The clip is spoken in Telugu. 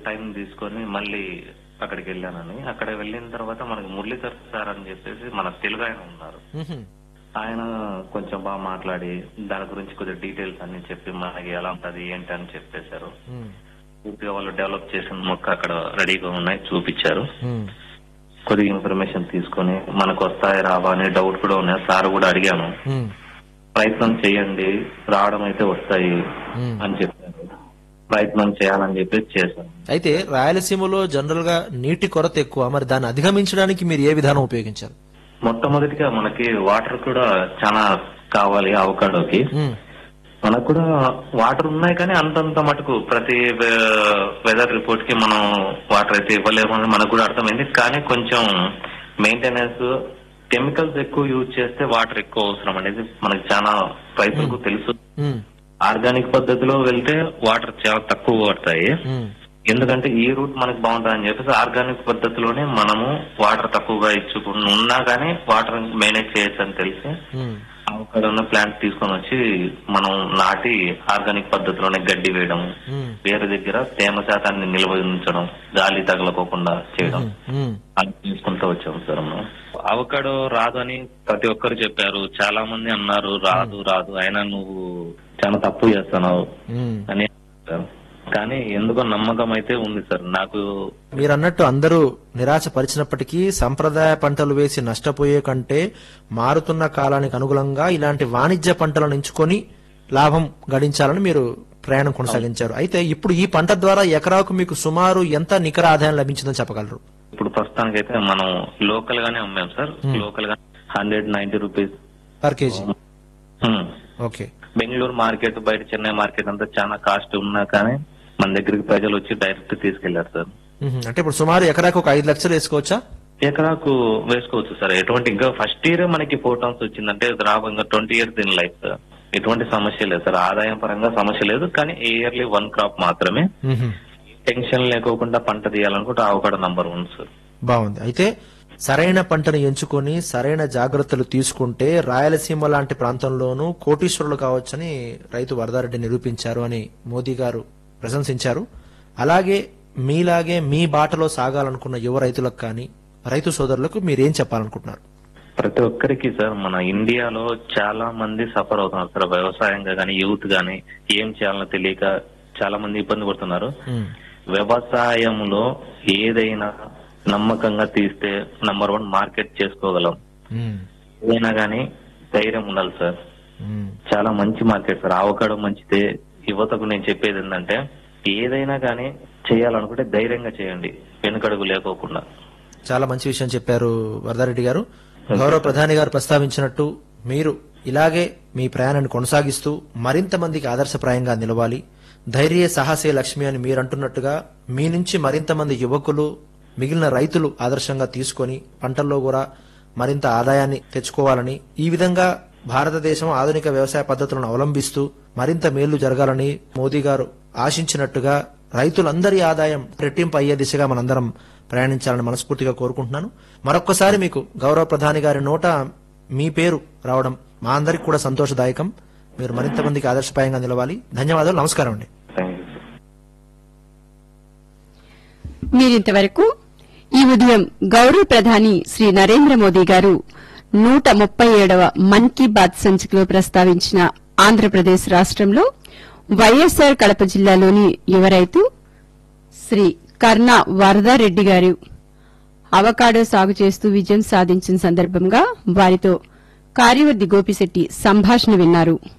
టైం తీసుకొని మళ్ళీ అక్కడికి వెళ్ళానని అక్కడ వెళ్ళిన తర్వాత మనకి మురళీధర్ సార్ అని చెప్పేసి మన తెలుగు ఆయన ఉన్నారు మ్హూ. ఆయన కొంచెం బాగా మాట్లాడి దాని గురించి కొద్దిగా డీటెయిల్స్ అన్ని చెప్పి మనకి ఎలా ఉంటది ఏంటి అని చెప్పేశారు మ్. పూర్తిగా వాళ్ళు డెవలప్ చేసిన మొక్క అక్కడ రెడీగా ఉన్నాయి చూపించారు మ్. కొద్దిగా ఇన్ఫర్మేషన్ తీసుకొని మనకు వస్తాయి రావా అనే డౌట్ కూడా ఉన్నాయి సార్ కూడా అడిగాను మ్. ప్రయత్నం చేయండి రావడం అయితే వస్తాయి మ్. అని చెప్పారు ప్రయత్నం చేయాలని చెప్పి చేశాను అయితే రాయలసీమలో జనరల్ గా నీటి కొరత ఎక్కువ మరి దాన్ని అధిగమించడానికి మీరు ఏ విధానం ఉపయోగించారు మొట్టమొదటిగా మనకి వాటర్ కూడా చాలా కావాలి అవకాడోకి మ్. మనకు కూడా వాటర్ ఉన్నాయి కానీ అంతంత మటుకు ప్రతి వెదర్ రిపోర్ట్ కి మనం వాటర్ అయితే ఇవ్వలేము అని మనకు కూడా అర్థమైంది కానీ కొంచెం మెయింటెనెన్స్ కెమికల్స్ ఎక్కువ యూజ్ చేస్తే వాటర్ ఎక్కువ అవసరం అనేది మనకి చాలా రైతులకు తెలుసు మ్. ఆర్గానిక్ పద్ధతిలో వెళ్తే వాటర్ చాలా తక్కువ పడతాయి మ్. ఎందుకంటే ఈ రూట్ మనకు బాగుంటుంది అని చెప్పేసి ఆర్గానిక్ పద్ధతిలోనే మనము వాటర్ తక్కువగా ఇచ్చుకుని ఉన్నా కానీ వాటర్ మేనేజ్ చేయొచ్చు అని తెలిసి మ్. అక్కడ ఉన్న ప్లాంట్ తీసుకొని వచ్చి మనం నాటి ఆర్గానిక్ పద్ధతిలోనే గడ్డి వేయడం మ్. వేరే దగ్గర తేమ శాతాన్ని నిల్వ ఉంచడం గాలి తగలకోకుండా చేయడం మ్. అది తీసుకుంటూ వచ్చాం సార్ మనం అవకాడో రాదు అని ప్రతి ఒక్కరు చెప్పారు చాలా మంది అన్నారు రాదు రాదు అయినా నువ్వు చాలా తప్పు చేస్తున్నావు మ్. అని అన్నారు. కానీ ఎందుకో నమ్మకం అయితే ఉంది సార్ నాకు మీరు అన్నట్టు అందరూ నిరాశపరిచినప్పటికీ సంప్రదాయ పంటలు వేసి నష్టపోయే కంటే మారుతున్న కాలానికి అనుగుణంగా ఇలాంటి వాణిజ్య పంటలను ఎంచుకొని లాభం గడించాలని మీరు ప్రయాణం కొనసాగించారు అయితే ఇప్పుడు ఈ పంట ద్వారా ఎకరాకు మీకు సుమారు ఎంత నికర ఆదాయం లభించిందని చెప్పగలరు ఇప్పుడు ప్రస్తుతానికి అయితే మనం లోకల్ గానే అమ్మాం సార్ లోకల్ గా hundred ninety rupees per kg hmm. Okay Bengaluru market బయట చెన్నై మార్కెట్ అంతా చాలా కాస్ట్ ఉన్నా కానీ మన దగ్గరికి ప్రజలు వచ్చి డైరెక్ట్ తీసుకెళ్లారు సార్ మ్మ్. అంటే ఇప్పుడు సుమారు ఎకరాకు ఒక ఐదు లక్షలు వేసుకోవచ్చా ఎకరాకు వేసుకోవచ్చు సార్ ఎటువంటి ఇంకా ఫస్ట్ ఇయర్ మనకి ఫోర్ టన్స్ వచ్చిందంటే రాబో ఇంకా twenty years in life sir ఎటువంటి సమస్య లేదు సార్ ఆదాయం పరంగా సమస్య లేదు కానీ ఇయర్లీ వన్ క్రాప్ మాత్రమే మ్మ్. టెన్షన్ లేకోకుండా పంట తీయాలనుకుంటే అవకాడో నంబర్ వన్ సార్ బాగుంది అయితే సరైన పంటను ఎంచుకొని సరైన జాగ్రత్తలు తీసుకుంటే రాయలసీమ లాంటి ప్రాంతంలోనూ కోటీశ్వరులు కావచ్చని రైతు వరదారెడ్డి నిరూపించారు అని మోదీ గారు ప్రశంసించారు అలాగే మీలాగే మీ బాటలో సాగాలనుకున్న యువ రైతులకు కానీ రైతు సోదరులకు మీరేం చెప్పాలనుకుంటున్నారు ప్రతి ఒక్కరికి సార్ మన ఇండియాలో చాలా మంది సఫర్ అవుతున్నారు సార్ వ్యవసాయంగా కానీ యూత్ గానీ ఏం చేయాలో తెలియక చాలా మంది ఇబ్బంది పడుతున్నారు మ్మ్. వ్యవసాయంలో ఏదైనా నమ్మకంగా తీస్తే నంబర్ వన్ మార్కెట్ చేసుకోగలం మ్మ్. ఏదైనా గానీ ధైర్యం ఉండాలి సార్ మ్మ్. చాలా మంచి మార్కెట్ సార్ ఆవకాడో మంచిదే యువతకు నేను చెప్పేది ఏంటంటే ఏదైనా కానీ చేయాలనుకుంటే ధైర్యంగా చేయండి వెనుకడుగు లేకోకుండా చాలా మంచి విషయం చెప్పారు వరదారెడ్డి గారు గౌరవ ప్రధాని గారు ప్రస్తావించినట్టు మీరు ఇలాగే మీ ప్రయాణాన్ని కొనసాగిస్తూ మరింత మందికి ఆదర్శప్రాయంగా నిలవాలి ధైర్య సాహసే లక్ష్మి అని మీరంటున్నట్టుగా మీ నుంచి మరింత మంది యువకులు మిగిలిన రైతులు ఆదర్శంగా తీసుకొని పంటల్లో కూడా మరింత ఆదాయాన్ని తెచ్చుకోవాలని ఈ విధంగా భారతదేశం ఆధునిక వ్యవసాయ పద్ధతులను అవలంబిస్తూ మరింత మేళ్లు జరగాలని మోదీ గారు ఆశించినట్టుగా రైతులందరి ఆదాయం రెట్టింపు అయ్యే దిశగా మనందరం ప్రయాణించాలని మనస్ఫూర్తిగా కోరుకుంటున్నాను మరొక్కసారి మీకు గౌరవ ప్రధాని గారి నోట మీ పేరు రావడం మా అందరికి కూడా సంతోషదాయకం మీరు మరింత మందికి ఆదర్శప్రాయంగా నిలవాలి ధన్యవాదాలు నమస్కారం అండి థ్యాంక్ యూ సార్ మీరింతవరకు ఈ ఉదయం గౌరవ ప్రధాని శ్రీ నరేంద్ర మోదీ గారు నూట ముప్పై ఏడవ మన్ కీ బాత్ సంచికలో ప్రస్తావించిన ఆంధ్రప్రదేశ్ రాష్టంలో వైఎస్సార్ కడప జిల్లాలోని యువ రైతు శ్రీ కర్ణ వరదారెడ్డి గారు అవకాడో సాగు చేస్తూ విజయం సాధించిన సందర్భంగా వారితో కార్యవర్ది గోపిశెట్టి సంభాషణ విన్నారు